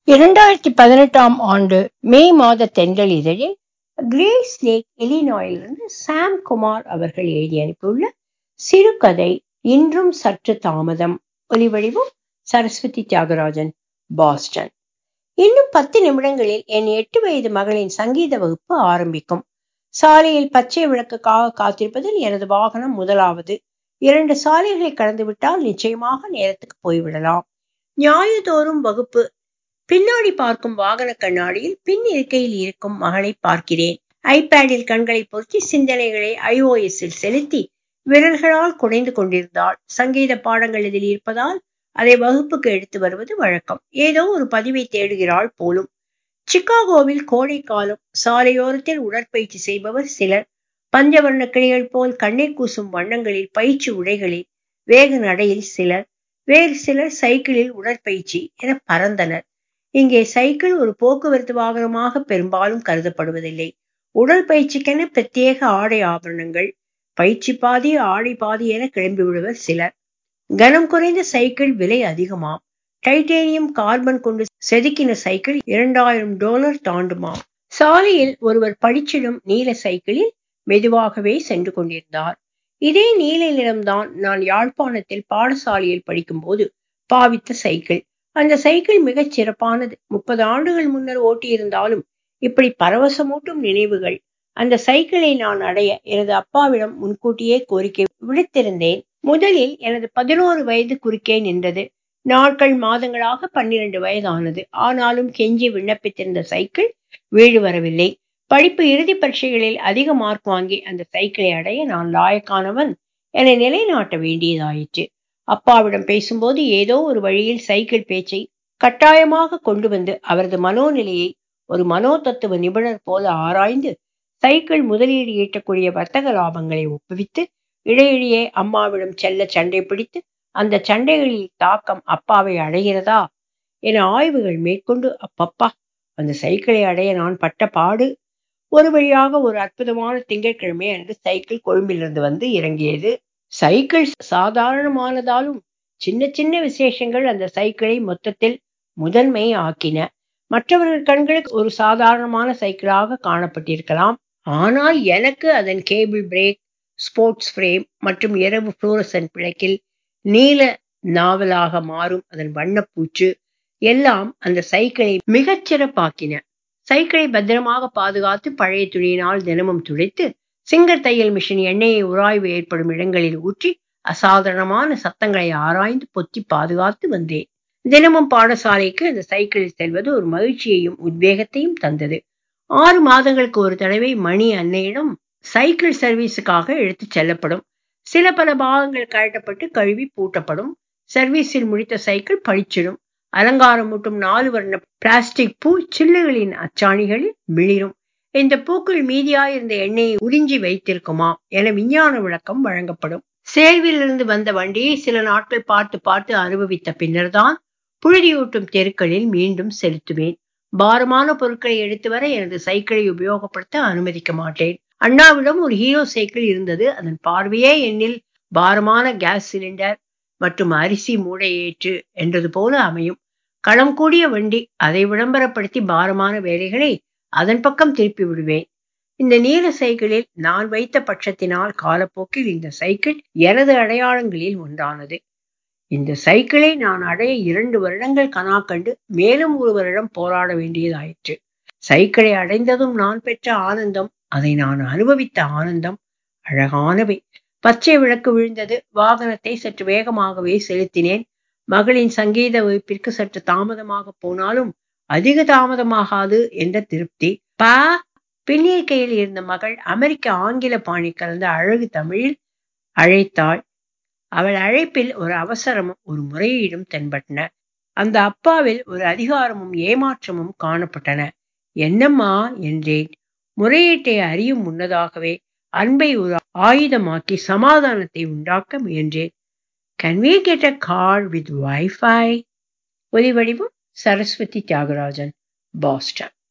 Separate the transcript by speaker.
Speaker 1: இரண்டாயிரத்தி பதினெட்டாம் ஆண்டு மே மாத தென்றல் இதழில் கிரேஸ் லேக் இலினாயிலிருந்து சாம் குமார் அவர்கள் எழுதி அனுப்பியுள்ள சிறுகதை இன்றும் சற்று தாமதம் ஒலிவடிவம் சரஸ்வதி தியாகராஜன் பாஸ்டன் இன்னும் பத்து நிமிடங்களில் என் எட்டு வயது மகளின் சங்கீத வகுப்பு ஆரம்பிக்கும் சாலையில் பச்சை விளக்குக்காக காத்திருப்பதில் எனது வாகனம் முதலாவது இரண்டு சாலைகளை கடந்துவிட்டால் நிச்சயமாக நேரத்துக்கு போய்விடலாம் ஞாயிறுதோறும் வகுப்பு பின்னாடி பார்க்கும் வாகன கண்ணாடியில் பின் இருக்கையில் இருக்கும் மகளை பார்க்கிறேன் ஐபேடில் கண்களை பொருத்தி சிந்தனைகளை ஐஓஎஸ்ஸில் செலுத்தி விரல்களால் குடைந்து கொண்டிருந்தாள் சங்கீத பாடங்கள் இதில் இருப்பதால் அதை வகுப்புக்கு எடுத்து வருவது வழக்கம் ஏதோ ஒரு பதிவை தேடுகிறாள் போலும் சிகாகோவில் கோடை காலம் சாலையோரத்தில் உடற்பயிற்சி செய்பவர் சிலர் பஞ்சவர்ண கிளிகள் போல் கண்ணை கூசும் வண்ணங்களில் பயிற்சி உடைகளில் வேக நடையில் சிலர் வேறு சிலர் சைக்கிளில் உடற்பயிற்சி என பறந்தனர் இங்கே சைக்கிள் ஒரு போக்குவரத்து வாகனமாக பெரும்பாலும் கருதப்படுவதில்லை உடல் பயிற்சிக்கென பிரத்யேக ஆடை ஆபரணங்கள் பயிற்சி பாதி ஆடை பாதி என கிளம்பி விடுவர் சிலர் கனம் குறைந்த சைக்கிள் விலை அதிகமாம் டைட்டேனியம் கார்பன் கொண்டு செதுக்கின சைக்கிள் இரண்டாயிரம் டாலர் தாண்டுமாம் சாலையில் ஒருவர் படிச்சிடும் நீல சைக்கிளில் மெதுவாகவே சென்று கொண்டிருந்தார் இதே நீல நிறம்தான் நான் யாழ்ப்பாணத்தில் பாடசாலையில் படிக்கும்போது பாவித்த சைக்கிள் அந்த சைக்கிள் மிகச் சிறப்பானது முப்பது ஆண்டுகள் முன்னர் ஓட்டியிருந்தாலும் இப்படி பரவசமூட்டும் நினைவுகள் அந்த சைக்கிளை நான் அடைய எனது அப்பாவிடம் முன்கூட்டியே கோரிக்கை விடுத்திருந்தேன் முதலில் எனது பதினோரு வயது குறுக்கே நின்றது நாட்கள் மாதங்களாக பன்னிரண்டு வயதானது ஆனாலும் கெஞ்சி விண்ணப்பித்திருந்த சைக்கிள் வீடு வரவில்லை படிப்பு இறுதி பரீட்சைகளில் அதிக மார்க் வாங்கி அந்த சைக்கிளை அடைய நான் லாயக்கானவன் என நிலைநாட்ட வேண்டியதாயிற்று அப்பாவிடம் பேசும்போது ஏதோ ஒரு வழியில் சைக்கிள் பேச்சை கட்டாயமாக கொண்டு வந்து அவரது மனோநிலையை ஒரு மனோ தத்துவ நிபுணர் போல ஆராய்ந்து சைக்கிள் முதலீடு ஈட்டக்கூடிய வர்த்தக லாபங்களை ஒப்புவித்து இடையிடையே அம்மாவிடம் செல்ல சண்டை பிடித்து அந்த சண்டைகளில் தாக்கம் அப்பாவை அடைகிறதா என ஆய்வுகள் மேற்கொண்டு அப்பப்பா அந்த சைக்கிளை அடைய நான் பட்ட பாடு ஒரு வழியாக ஒரு அற்புதமான திங்கட்கிழமை அன்று சைக்கிள் கொழும்பிலிருந்து வந்து இறங்கியது சைக்கிள் சாதாரணமானதாலும் சின்ன சின்ன விசேஷங்கள் அந்த சைக்கிளை மொத்தத்தில் முதன்மை ஆக்கின மற்றவர்கள் கண்களுக்கு ஒரு சாதாரணமான சைக்கிளாக காணப்பட்டிருக்கலாம் ஆனால் எனக்கு அதன் கேபிள் பிரேக் ஸ்போர்ட்ஸ் ஃப்ரேம் மற்றும் இரவு புளோரசன் பிழைக்கில் நீல நாவலாக மாறும் அதன் வண்ணப்பூச்சு எல்லாம் அந்த சைக்கிளை மிகச் சிறப்பாக்கின சைக்கிளை பத்திரமாக பாதுகாத்து பழைய துணியினால் தினமும் துடைத்து சிங்கர் தையல் மிஷின் எண்ணெயை உராய்வு ஏற்படும் இடங்களில் ஊற்றி அசாதாரணமான சத்தங்களை ஆராய்ந்து பொத்தி பாதுகாத்து வந்தேன் தினமும் பாடசாலைக்கு அந்த சைக்கிளில் செல்வது ஒரு மகிழ்ச்சியையும் உத்வேகத்தையும் தந்தது ஆறு மாதங்களுக்கு ஒரு தடவை மணி அன்னையிடம் சைக்கிள் சர்வீஸுக்காக எடுத்துச் செல்லப்படும் சில பல பாகங்கள் கழட்டப்பட்டு கழுவி பூட்டப்படும் சர்வீஸில் முடித்த சைக்கிள் பழிச்சிடும் அலங்காரம் மூட்டும் நாலு வர்ண பிளாஸ்டிக் பூ சில்லுகளின் அச்சாணிகளில் மிளிரும் இந்த பூக்கள் மீதியாயிருந்த எண்ணெயை உறிஞ்சி வைத்திருக்குமாம் என விஞ்ஞான விளக்கம் வழங்கப்படும் சேர்விலிருந்து வந்த வண்டியை சில நாட்கள் பார்த்து பார்த்து அனுபவித்த பின்னர்தான் புழுதியூட்டும் தெருக்களில் மீண்டும் செலுத்துவேன் பாரமான பொருட்களை எடுத்து வர எனது சைக்கிளை உபயோகப்படுத்த அனுமதிக்க மாட்டேன் அண்ணாவிடம் ஒரு ஹீரோ சைக்கிள் இருந்தது அதன் பார்வையே என்னில் பாரமான கேஸ் சிலிண்டர் மற்றும் அரிசி மூடை ஏற்று என்றது போல அமையும் களம் கூடிய வண்டி அதை விளம்பரப்படுத்தி பாரமான வேலைகளை அதன் பக்கம் திருப்பி விடுவேன் இந்த நீல சைக்கிளில் நான் வைத்த பட்சத்தினால் காலப்போக்கில் இந்த சைக்கிள் எனது அடையாளங்களில் ஒன்றானது இந்த சைக்கிளை நான் அடைய இரண்டு வருடங்கள் கனா கண்டு மேலும் ஒரு வருடம் போராட வேண்டியதாயிற்று சைக்கிளை அடைந்ததும் நான் பெற்ற ஆனந்தம் அதை நான் அனுபவித்த ஆனந்தம் அழகானவை பச்சை விளக்கு விழுந்தது வாகனத்தை சற்று வேகமாகவே செலுத்தினேன் மகளின் சங்கீத வகுப்பிற்கு சற்று தாமதமாக போனாலும் அதிக தாமதமாகாது என்ற திருப்தி பா பின்னிருக்கையில் இருந்த மகள் அமெரிக்க ஆங்கில பாணி கலந்த அழகு தமிழில் அழைத்தாள் அவள் அழைப்பில் ஒரு அவசரமும் ஒரு முறையீடும் தென்பட்டன அந்த அப்பாவில் ஒரு அதிகாரமும் ஏமாற்றமும் காணப்பட்டன என்னம்மா என்றேன் முறையீட்டை அறியும் முன்னதாகவே அன்பை ஒரு ஆயுதமாக்கி சமாதானத்தை உண்டாக்க முயன்றேன் can we get a car with WiFi ஒலி வடிவம் சரஸ்வதி தியாகராஜன் பாஸ்டன்